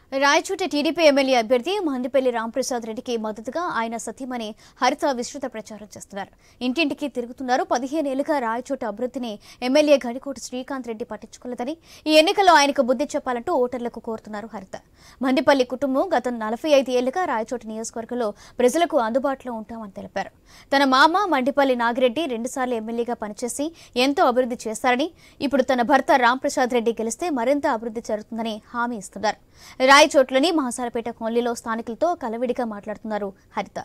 Rayachoti TDP MLA అభ్యర్థి మహందిపల్లి రాంప్రసాద్ రెడ్డికి మద్దతుగా ఆయన సతీమణి హరిత విస్తృత ప్రచారం చేస్తున్నారు ఇంటింటికి తిరుగుతున్నారు పదిహేనేళ్లుగా రాయచోట అభివృద్ధిని ఎమ్మెల్యే గడికోట శ్రీకాంత్ రెడ్డి పట్టించుకోలేదని ఈ ఎన్నికల్లో ఆయనకు బుద్ధి చెప్పాలంటూ ఓటర్లకు కోరుతున్నారు హరిత మహందిపల్లి కుటుంబం గత నలభై ఐదు ఏళ్లుగా రాయచోట నియోజకవర్గంలో ప్రజలకు అందుబాటులో ఉంటామని తెలిపారు తన మామ మండిపల్లి నాగిరెడ్డి రెండుసార్లు ఎమ్మెల్యేగా పనిచేసి ఎంతో అభివృద్ధి చేశారని ఇప్పుడు తన భర్త రాంప్రసాద్ రెడ్డి గెలిస్తే మరింత అభివృద్ధి జరుగుతుందని హామీ ఇస్తున్నారు రాయచోట్లోని మహాసారపేట కొల్లిలో స్థానికులతో కలవిడిగా మాట్లాడుతున్నారు హరిత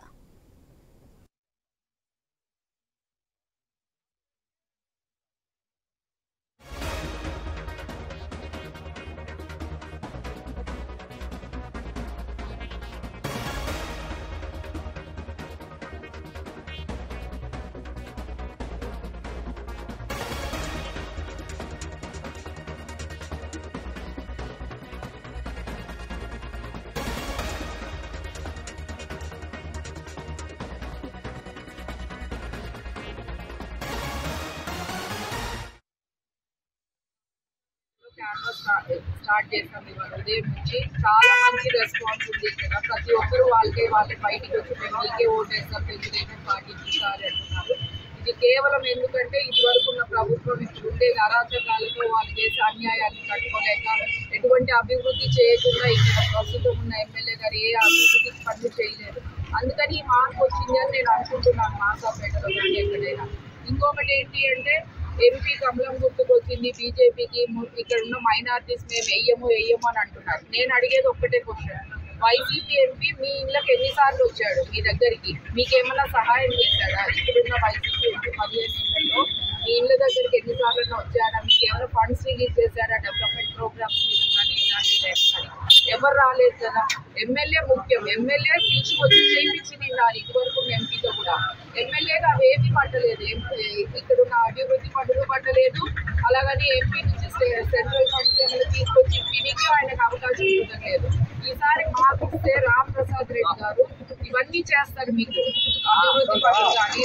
క్యాన్వాస్ స్టార్ట్ చేసాం ఇవాళ ఉదయం నుంచి చాలా మంచి రెస్పాన్స్ ఉంది ఇక్కడ ప్రతి ఒక్కరు వాళ్ళకే వాళ్ళే బయటికి వచ్చి మేము మీకే ఓట్ వేస్తాం తెలుగుదేశం పార్టీ చూసారు అంటున్నారు ఇది కేవలం ఎందుకంటే ఇది వరకు ఉన్న ప్రభుత్వం ఇప్పుడు ఉండేది అరాచకాలతో వాళ్ళు చేసే అన్యాయాన్ని కట్టుకోలేక ఎటువంటి అభివృద్ధి చేయకుండా ఇక్కడ ప్రస్తుతం ఉన్న ఎమ్మెల్యే గారు ఏ అభివృద్ధి పనులు చేయలేదు అందుకని ఈ మార్పు వచ్చింది అని నేను అనుకుంటున్నాను మాసాపేటలో కానీ ఎక్కడైనా ఇంకొకటి ఏంటి అంటే ఎంపీ కమలం గుర్తుకు వచ్చింది బీజేపీకి ఇక్కడ ఉన్న మైనార్టీస్ మేము వెయ్యము వెయ్యము అని అంటున్నారు నేను అడిగేది ఒక్కటే క్వశ్చన్ వైసీపీ ఎంపీ మీ ఇళ్ళకి ఎన్నిసార్లు వచ్చాడు మీ దగ్గరికి మీకేమైనా సహాయం చేశాడా ఇప్పుడున్న వైసీపీ ఎంపీ పదిహేను ఏళ్ళలో మీ ఇళ్ళ దగ్గరికి ఎన్నిసార్లు వచ్చాడా మీకు ఏమైనా ఫండ్స్ రిలీజ్ చేశారా డెవలప్మెంట్ ప్రోగ్రామ్స్ మీద కానీ ఇలాంటి టైప్ కానీ ఎవరు రాలేదు కదా ఎమ్మెల్యే ముఖ్యం ఎమ్మెల్యే పిలుచుకొచ్చి చేయించి నిన్నారు ఇదివరకు ఎంపీతో కూడా ఎమ్మెల్యేగా అవేమి పట్టలేదు ఎం- ఇక్కడ ఉన్న అభివృద్ధి పనులు పట్టలేదు అలాగని ఎంపీ నుంచి సె- సెంట్రల్ ఫండ్స్ ఏమైనా తీసుకొచ్చి ఇప్పటికీ ఆయనకు అవకాశం ఇవ్వలేదు ఈసారి మాకు ఇస్తే రామ్ ప్రసాద్ రెడ్డి గారు ఇవన్నీ చేస్తారు మీకు అభివృద్ధి పనులు కానీ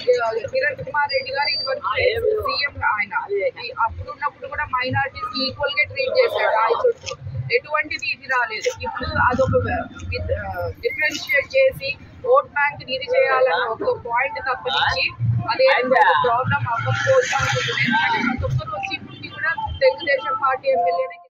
కిరణ్ కుమార్ రెడ్డి గారు ఇదివరకు సీఎం ఆయన ఈ అప్పుడు ఉన్నప్పుడు కూడా మైనార్టీస్ ఈక్వల్ గా ట్రీట్ చేశాడు ఆయన చుట్టూ ఎటువంటిది ఇది రాలేదు ఇప్పుడు అదొక డిఫరెన్షియేట్ చేసి ఓట్ బ్యాంక్ ఇది చేయాలన్న ఒక పాయింట్ తప్పనిచ్చి అదే ప్రాబ్లం అవ్వకపోవచ్చు అనుకుంటున్నాను ఎందుకంటే ప్రతి ఒక్కరు వచ్చి ఇప్పుడు కూడా తెలుగుదేశం పార్టీ ఎమ్మెల్యేనే